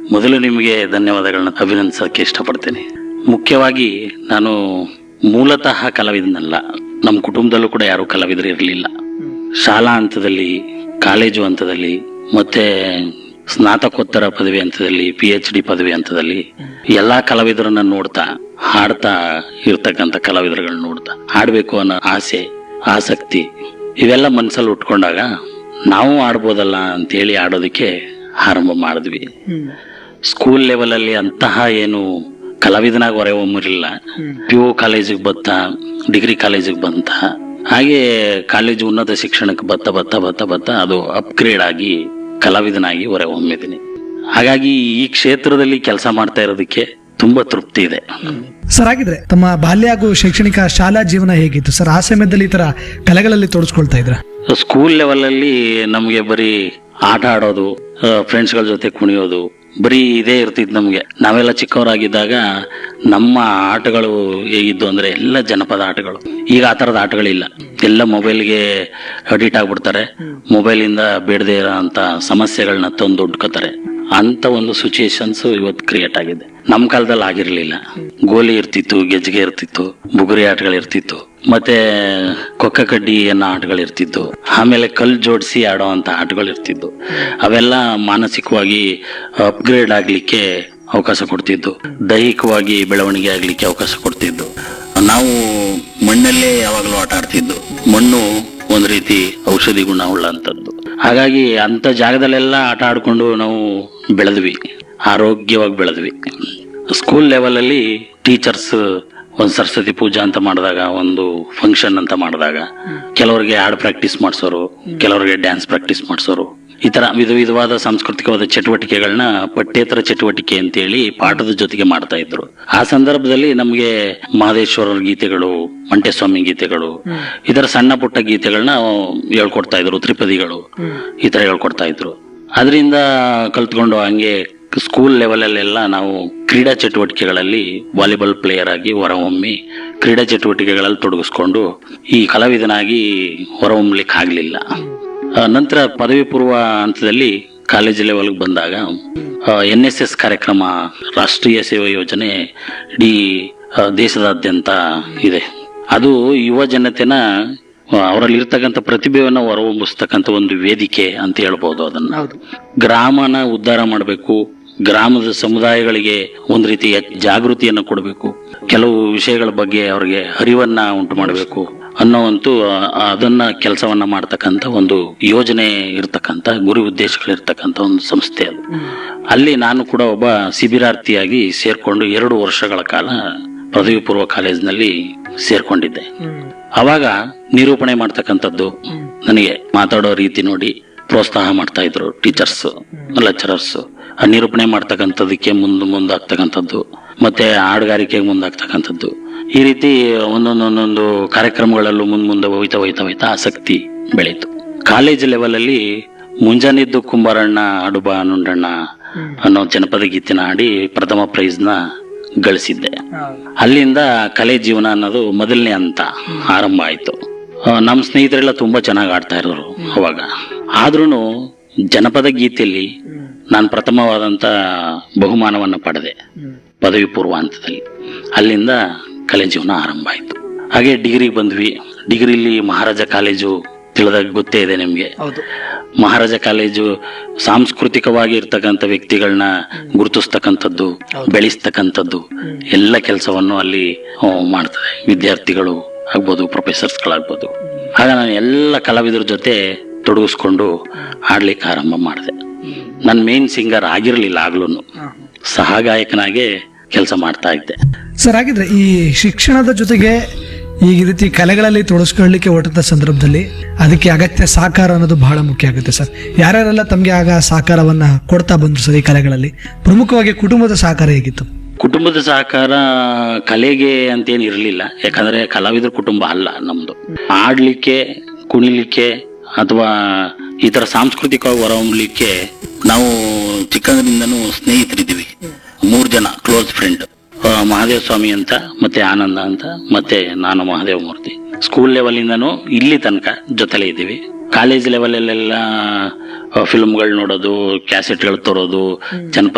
ಮೊದಲು ನಿಮಗೆ ಧನ್ಯವಾದಗಳನ್ನ ಅಭಿನಂದಿಸೋಕೆ ಇಷ್ಟಪಡ್ತೇನೆ ಮುಖ್ಯವಾಗಿ ನಾನು ಮೂಲತಃ ಕಲಾವಿದನಲ್ಲ ನಮ್ಮ ಕುಟುಂಬದಲ್ಲೂ ಕೂಡ ಯಾರು ಕಲಾವಿದರು ಇರಲಿಲ್ಲ ಶಾಲಾ ಹಂತದಲ್ಲಿ ಕಾಲೇಜು ಹಂತದಲ್ಲಿ ಮತ್ತೆ ಸ್ನಾತಕೋತ್ತರ ಪದವಿ ಹಂತದಲ್ಲಿ ಪಿ ಎಚ್ ಡಿ ಪದವಿ ಹಂತದಲ್ಲಿ ಎಲ್ಲಾ ಕಲಾವಿದರನ್ನ ನೋಡ್ತಾ ಹಾಡ್ತಾ ಇರ್ತಕ್ಕಂಥ ಕಲಾವಿದರುಗಳನ್ನ ನೋಡ್ತಾ ಹಾಡ್ಬೇಕು ಅನ್ನೋ ಆಸೆ ಆಸಕ್ತಿ ಇವೆಲ್ಲ ಮನಸ್ಸಲ್ಲಿ ಉಟ್ಕೊಂಡಾಗ ನಾವು ಆಡ್ಬೋದಲ್ಲ ಅಂತೇಳಿ ಆಡೋದಕ್ಕೆ ಆರಂಭ ಮಾಡಿದ್ವಿ ಸ್ಕೂಲ್ ಲೆವೆಲ್ ಅಲ್ಲಿ ಅಂತಹ ಏನು ಕಲಾವಿದನಾಗಿ ಹೊರೆ ಹೊಮ್ಮಿರಲಿಲ್ಲ ಪಿ ಯು ಕಾಲೇಜಿಗೆ ಬತ್ತ ಡಿಗ್ರಿ ಕಾಲೇಜಿಗೆ ಬಂತ ಹಾಗೆ ಕಾಲೇಜು ಉನ್ನತ ಶಿಕ್ಷಣಕ್ಕೆ ಬತ್ತ ಬತ್ತ ಬತ್ತ ಬತ್ತ ಅದು ಅಪ್ಗ್ರೇಡ್ ಆಗಿ ಕಲಾವಿದನಾಗಿ ಹೊರೆ ಹೊಮ್ಮಿದ್ದೀನಿ ಹಾಗಾಗಿ ಈ ಕ್ಷೇತ್ರದಲ್ಲಿ ಕೆಲಸ ಮಾಡ್ತಾ ಇರೋದಕ್ಕೆ ತುಂಬಾ ತೃಪ್ತಿ ಇದೆ ಸರ್ ಹಾಗಿದ್ರೆ ತಮ್ಮ ಬಾಲ್ಯ ಹಾಗೂ ಶೈಕ್ಷಣಿಕ ಶಾಲಾ ಜೀವನ ಹೇಗಿತ್ತು ಸರ್ ಆ ಸಮಯದಲ್ಲಿ ಈ ತರ ಕಲೆಗಳಲ್ಲಿ ತೊಡಸ್ಕೊಳ್ತಾ ಇದ್ರ ಸ್ಕೂಲ್ ಲೆವೆಲ್ ಅಲ್ಲಿ ನಮಗೆ ಬರೀ ಆಟ ಆಡೋದು ಫ್ರೆಂಡ್ಸ್ಗಳ ಜೊತೆ ಕುಣಿಯೋದು ಬರೀ ಇದೇ ಇರ್ತಿತ್ತು ನಮಗೆ ನಾವೆಲ್ಲ ಚಿಕ್ಕವರಾಗಿದ್ದಾಗ ನಮ್ಮ ಆಟಗಳು ಹೇಗಿದ್ದು ಅಂದ್ರೆ ಎಲ್ಲ ಜನಪದ ಆಟಗಳು ಈಗ ಆ ಥರದ ಆಟಗಳಿಲ್ಲ ಎಲ್ಲ ಮೊಬೈಲ್ಗೆ ಅಡಿಟ್ ಆಗ್ಬಿಡ್ತಾರೆ ಮೊಬೈಲಿಂದ ಬೇಡದೇ ಇರೋ ಅಂತ ಸಮಸ್ಯೆಗಳನ್ನ ತಂದು ಹುಡ್ಕೋತಾರೆ ಅಂತ ಒಂದು ಸಿಚುಯೇಷನ್ಸ್ ಇವತ್ತು ಕ್ರಿಯೇಟ್ ಆಗಿದೆ ನಮ್ಮ ಕಾಲದಲ್ಲಿ ಆಗಿರ್ಲಿಲ್ಲ ಗೋಲಿ ಇರ್ತಿತ್ತು ಗೆಜ್ಜೆಗೆ ಇರ್ತಿತ್ತು ಬುಗುರಿ ಆಟಗಳು ಇರ್ತಿತ್ತು ಮತ್ತೆ ಕೊಕ್ಕ ಕಡ್ಡಿ ಅನ್ನೋ ಆಟಗಳು ಇರ್ತಿತ್ತು ಆಮೇಲೆ ಕಲ್ ಜೋಡಿಸಿ ಆಡೋ ಅಂತ ಆಟಗಳು ಇರ್ತಿದ್ದು ಅವೆಲ್ಲ ಮಾನಸಿಕವಾಗಿ ಅಪ್ಗ್ರೇಡ್ ಆಗ್ಲಿಕ್ಕೆ ಅವಕಾಶ ಕೊಡ್ತಿದ್ದು ದೈಹಿಕವಾಗಿ ಬೆಳವಣಿಗೆ ಆಗ್ಲಿಕ್ಕೆ ಅವಕಾಶ ಕೊಡ್ತಿದ್ದು ನಾವು ಮಣ್ಣಲ್ಲೇ ಯಾವಾಗಲೂ ಆಟ ಆಡ್ತಿದ್ದು ಮಣ್ಣು ಒಂದ್ ರೀತಿ ಔಷಧಿ ಗುಣ ಉಳ್ಳಂತದ್ದು ಹಾಗಾಗಿ ಅಂತ ಜಾಗದಲ್ಲೆಲ್ಲ ಆಟ ಆಡ್ಕೊಂಡು ನಾವು ಬೆಳೆದ್ವಿ ಆರೋಗ್ಯವಾಗಿ ಬೆಳೆದ್ವಿ ಸ್ಕೂಲ್ ಲೆವೆಲ್ ಅಲ್ಲಿ ಟೀಚರ್ಸ್ ಒಂದ್ ಸರಸ್ವತಿ ಪೂಜಾ ಅಂತ ಮಾಡಿದಾಗ ಒಂದು ಫಂಕ್ಷನ್ ಅಂತ ಮಾಡಿದಾಗ ಕೆಲವರಿಗೆ ಹಾಡು ಪ್ರಾಕ್ಟೀಸ್ ಮಾಡಿಸೋರು ಕೆಲವರಿಗೆ ಡ್ಯಾನ್ಸ್ ಪ್ರಾಕ್ಟೀಸ್ ಮಾಡಿಸೋರು ಈ ತರ ವಿಧ ವಿಧವಾದ ಸಾಂಸ್ಕೃತಿಕವಾದ ಚಟುವಟಿಕೆಗಳನ್ನ ಪಠ್ಯೇತರ ಚಟುವಟಿಕೆ ಅಂತೇಳಿ ಪಾಠದ ಜೊತೆಗೆ ಮಾಡ್ತಾ ಇದ್ರು ಆ ಸಂದರ್ಭದಲ್ಲಿ ನಮಗೆ ಮಹದೇಶ್ವರರ ಗೀತೆಗಳು ಮಂಟೇಸ್ವಾಮಿ ಗೀತೆಗಳು ಈ ತರ ಸಣ್ಣ ಪುಟ್ಟ ಗೀತೆಗಳನ್ನ ಹೇಳ್ಕೊಡ್ತಾ ಇದ್ರು ತ್ರಿಪದಿಗಳು ಈ ತರ ಹೇಳ್ಕೊಡ್ತಾ ಇದ್ರು ಅದರಿಂದ ಕಲ್ತ್ಕೊಂಡು ಹಂಗೆ ಸ್ಕೂಲ್ ಲೆವೆಲಲ್ಲೆಲ್ಲ ನಾವು ಕ್ರೀಡಾ ಚಟುವಟಿಕೆಗಳಲ್ಲಿ ವಾಲಿಬಾಲ್ ಪ್ಲೇಯರ್ ಆಗಿ ಹೊರಹೊಮ್ಮಿ ಕ್ರೀಡಾ ಚಟುವಟಿಕೆಗಳಲ್ಲಿ ತೊಡಗಿಸ್ಕೊಂಡು ಈ ಕಲಾವಿದನಾಗಿ ಹೊರಹೊಮ್ಮಲಿಕ್ಕೆ ಆಗಲಿಲ್ಲ ನಂತರ ಪದವಿ ಪೂರ್ವ ಹಂತದಲ್ಲಿ ಕಾಲೇಜ್ ಲೆವೆಲ್ಗೆ ಬಂದಾಗ ಎನ್ ಎಸ್ ಎಸ್ ಕಾರ್ಯಕ್ರಮ ರಾಷ್ಟ್ರೀಯ ಸೇವಾ ಯೋಜನೆ ಇಡೀ ಆ, ದೇಶದಾದ್ಯಂತ ಇದೆ ಅದು ಯುವ ಜನತೆನ ಅವರಲ್ಲಿ ಇರ್ತಕ್ಕಂಥ ಪ್ರತಿಭೆಯನ್ನ ಹೊರಹೊಮ್ಮಿಸ್ತಕ್ಕಂಥ ಒಂದು ವೇದಿಕೆ ಅಂತ ಹೇಳ್ಬೋದು ಅದನ್ನ ಹೌದು ಗ್ರಾಮನ ಉದ್ಧಾರ ಮಾಡಬೇಕು ಗ್ರಾಮದ ಸಮುದಾಯಗಳಿಗೆ ಒಂದು ರೀತಿಯ ಜಾಗೃತಿಯನ್ನು ಕೊಡಬೇಕು ಕೆಲವು ವಿಷಯಗಳ ಬಗ್ಗೆ ಅವರಿಗೆ ಅರಿವನ್ನ ಉಂಟು ಮಾಡಬೇಕು ಅನ್ನೋವಂತೂ ಆ- ಅದನ್ನ ಕೆಲಸವನ್ನ ಮಾಡ್ತಕ್ಕಂಥ ಒಂದು ಯೋಜನೆ ಇರ್ತಕ್ಕಂಥ ಗುರಿ ಉದ್ದೇಶಗಳಿರ್ತಕ್ಕಂಥ ಒಂದು ಸಂಸ್ಥೆ ಅದು ಅಲ್ಲಿ ನಾನು ಕೂಡ ಒಬ್ಬ ಶಿಬಿರಾರ್ಥಿಯಾಗಿ ಸೇರ್ಕೊಂಡು ಎರಡು ವರ್ಷಗಳ ಕಾಲ ಪದವಿ ಪೂರ್ವ ಕಾಲೇಜಿನಲ್ಲಿ ಸೇರ್ಕೊಂಡಿದ್ದೆ ಅವಾಗ ನಿರೂಪಣೆ ಮಾಡ್ತಕ್ಕಂಥದ್ದು ನನಗೆ ಮಾತಾಡೋ ರೀತಿ ನೋಡಿ ಪ್ರೋತ್ಸಾಹ ಮಾಡ್ತಾ ಇದ್ರು ಟೀಚರ್ಸ್ ಲೆಕ್ಚರರ್ಸ್ ಆ ನಿರೂಪಣೆ ಮಾಡ್ತಕ್ಕಂಥದಕ್ಕೆ ಮುಂದೆ ಮುಂದಾಗ್ತಕ್ಕಂಥದ್ದು ಮತ್ತೆ ಹಾಡುಗಾರಿಕೆಗೆ ಮುಂದಾಗ್ತಕ್ಕಂಥದ್ದು ಈ ರೀತಿ ಒಂದೊಂದು ಒಂದೊಂದು ಕಾರ್ಯಕ್ರಮಗಳಲ್ಲೂ ಮುಂದೆ ಮುಂದೆ ಹೋಯ್ತಾ ಹೋಯ್ತಾ ಹೋಯ್ತಾ ಆಸಕ್ತಿ ಬೆಳೀತು ಕಾಲೇಜ್ ಲೆವೆಲ್ ಅಲ್ಲಿ ಮುಂಜಾನೆದ್ದು ಕುಂಬಾರಣ್ಣ ಅಡುಬ ನುಂಡಣ್ಣ ಅನ್ನೋ ಜನಪದ ಗೀತೆನ ಹಾಡಿ ಪ್ರಥಮ ಪ್ರೈಸ್ ನ ಗಳಿಸಿದ್ದೆ ಅಲ್ಲಿಂದ ಕಲೆ ಜೀವನ ಅನ್ನೋದು ಮೊದಲನೇ ಹಂತ ಆರಂಭ ಆಯ್ತು ಆ, ನಮ್ಮ ಸ್ನೇಹಿತರೆಲ್ಲ ತುಂಬಾ ಚೆನ್ನಾಗಿ ಆಡ್ತಾ ಇರೋರು ಅವಾಗ ಆದ್ರೂ ಜನಪದ ಗೀತೆಯಲ್ಲಿ ನಾನು ಪ್ರಥಮವಾದಂತ ಬಹುಮಾನವನ್ನ ಪಡೆದೆ ಪದವಿ ಪೂರ್ವ ಹಂತದಲ್ಲಿ ಅಲ್ಲಿಂದ ಕಲೆ ಜೀವನ ಆರಂಭ ಆಯ್ತು ಹಾಗೆ ಡಿಗ್ರಿಗೆ ಬಂದ್ವಿ ಡಿಗ್ರಿಲಿ ಮಹಾರಾಜ ಕಾಲೇಜು ತಿಳಿದಾಗ ಗೊತ್ತೇ ಇದೆ ನಿಮ್ಗೆ ಹೌದು ಮಹಾರಾಜ ಕಾಲೇಜು ಸಾಂಸ್ಕೃತಿಕವಾಗಿ ಇರ್ತಕ್ಕಂಥ ವ್ಯಕ್ತಿಗಳನ್ನ ಗುರುತಿಸ್ತಕ್ಕಂಥದ್ದು ಬೆಳೆಸ್ತಕ್ಕಂಥದ್ದು ಎಲ್ಲ ಕೆಲಸವನ್ನು ಅಲ್ಲಿ ಆ, ಮಾಡ್ತದೆ ವಿದ್ಯಾರ್ಥಿಗಳು ಆಗ್ಬೋದು ಪ್ರೊಫೆಸರ್ಸ್ಗಳಾಗ್ಬೋದು ಆಗ ನಾನು ಎಲ್ಲ ಕಲಾವಿದರ ಜೊತೆ ತೊಡಗಿಸ್ಕೊಂಡು ಹಾಡ್ಲಿಕ್ಕೆ ಆರಂಭ ಮಾಡಿದೆ ನನ್ನ ಮೇನ್ ಸಿಂಗರ್ ಆಗಿರಲಿಲ್ಲ ಆಗ್ಲೂ ಸಹಗಾಯಕನಾಗೆ ಕೆಲಸ ಮಾಡ್ತಾ ಇದ್ದೆ ಸರ್ ಹಾಗಿದ್ರೆ ಈ ಶಿಕ್ಷಣದ ಜೊತೆಗೆ ಈ ರೀತಿ ಕಲೆಗಳಲ್ಲಿ ತೊಡಸ್ಕೊಳ್ಳಿಕ್ಕೆ ಹೊರಟಂತ ಸಂದರ್ಭದಲ್ಲಿ ಅದಕ್ಕೆ ಅಗತ್ಯ ಸಹಕಾರ ಅನ್ನೋದು ಬಹಳ ಮುಖ್ಯ ಆಗುತ್ತೆ ಸರ್ ಯಾರ್ಯಾರೆಲ್ಲ ತಮಗೆ ಆಗ ಸಹಕಾರವನ್ನ ಕೊಡ್ತಾ ಬಂದ್ರು ಸರ್ ಈ ಕಲೆಗಳಲ್ಲಿ ಪ್ರಮುಖವಾಗಿ ಕುಟುಂಬದ ಸಹಕಾರ ಹೇಗಿತ್ತು ಕುಟುಂಬದ ಸಹಕಾರ ಕಲೆಗೆ ಅಂತೇನು ಇರಲಿಲ್ಲ ಯಾಕಂದ್ರೆ ಕಲಾವಿದರ ಕುಟುಂಬ ಅಲ್ಲ ನಮ್ದು ಆಡ್ಲಿಕ್ಕೆ ಕುಣಿಲಿಕ್ಕೆ ಅಥವಾ ಈ ತರ ಸಾಂಸ್ಕೃತಿಕವಾಗಿ ಹೊರಹೊಮ್ಮಲಿಕ್ಕೆ ನಾವು ಚಿಕ್ಕಂದ್ರಿಂದನೂ ಸ್ನೇಹಿತರಿದ್ದೀವಿ ಮೂರ್ ಜನ ಕ್ಲೋಸ್ ಫ್ರೆಂಡ್ ಮಹಾದೇವ ಸ್ವಾಮಿ ಅಂತ ಮತ್ತೆ ಆನಂದ ಅಂತ ಮತ್ತೆ ನಾನು ಮಹಾದೇವ ಮೂರ್ತಿ ಸ್ಕೂಲ್ ಲೆವೆಲಿಂದನೂ ಇಲ್ಲಿ ತನಕ ಜೊತೆಲೇ ಇದ್ದೀವಿ ಕಾಲೇಜ್ ಲೆವೆಲಲ್ಲೆಲ್ಲ ಫಿಲ್ಮ್ಗಳು ನೋಡೋದು ಕ್ಯಾಸೆಟ್ಗಳು ತರೋದು ಜನಪದ